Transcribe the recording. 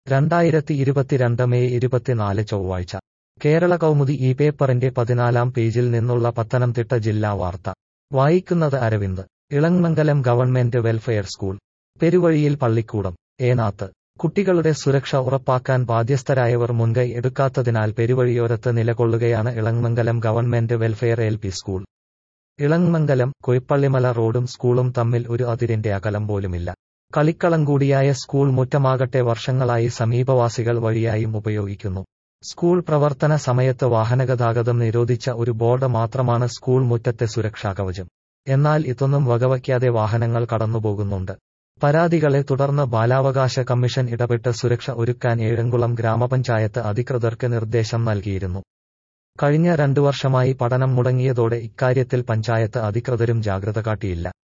രണ്ടായിരത്തി ഇരുപത്തിരണ്ട് മെയ് ഇരുപത്തിനാല് ചൊവ്വാഴ്ച കേരള കൗമുദി ഈ പേപ്പറിന്റെ പതിനാലാം പേജിൽ നിന്നുള്ള പത്തനംതിട്ട ജില്ലാ വാർത്ത വായിക്കുന്നത് Aravind Elangamangalam government welfare school പെരുവഴിയിൽ പള്ളിക്കൂടം ഏനാത്ത് കുട്ടികളുടെ സുരക്ഷ ഉറപ്പാക്കാൻ ബാധ്യസ്ഥരായവർ മുൻകൈ എടുക്കാത്തതിനാൽ പെരുവഴിയോരത്ത് നിലകൊള്ളുകയാണ് Elangamangalam government welfare L P school Elangamangalam Koyppallimala റോഡും സ്കൂളും തമ്മിൽ ഒരു അതിരിന്റെ അകലം പോലുമില്ല കളിക്കളം കൂടിയായ സ്കൂൾ മുറ്റമാകട്ടെ വർഷങ്ങളായി സമീപവാസികൾ വഴിയായും ഉപയോഗിക്കുന്നു സ്കൂൾ പ്രവർത്തന സമയത്ത് വാഹനഗതാഗതം നിരോധിച്ച ഒരു ബോർഡ് മാത്രമാണ് സ്കൂൾ മുറ്റത്തെ സുരക്ഷാ കവചം എന്നാൽ ഇതൊന്നും വകവയ്ക്കാതെ വാഹനങ്ങൾ കടന്നുപോകുന്നുണ്ട് പരാതികളെ തുടർന്ന് ബാലാവകാശ കമ്മീഷൻ ഇടപെട്ട് സുരക്ഷ ഒരുക്കാൻ ഏഴംകുളം ഗ്രാമപഞ്ചായത്ത് അധികൃതർക്ക് നിർദ്ദേശം നൽകിയിരുന്നു കഴിഞ്ഞ രണ്ടു വർഷമായി പഠനം മുടങ്ങിയതോടെ ഇക്കാര്യത്തിൽ പഞ്ചായത്ത് അധികൃതരും ജാഗ്രത കാട്ടിയില്ല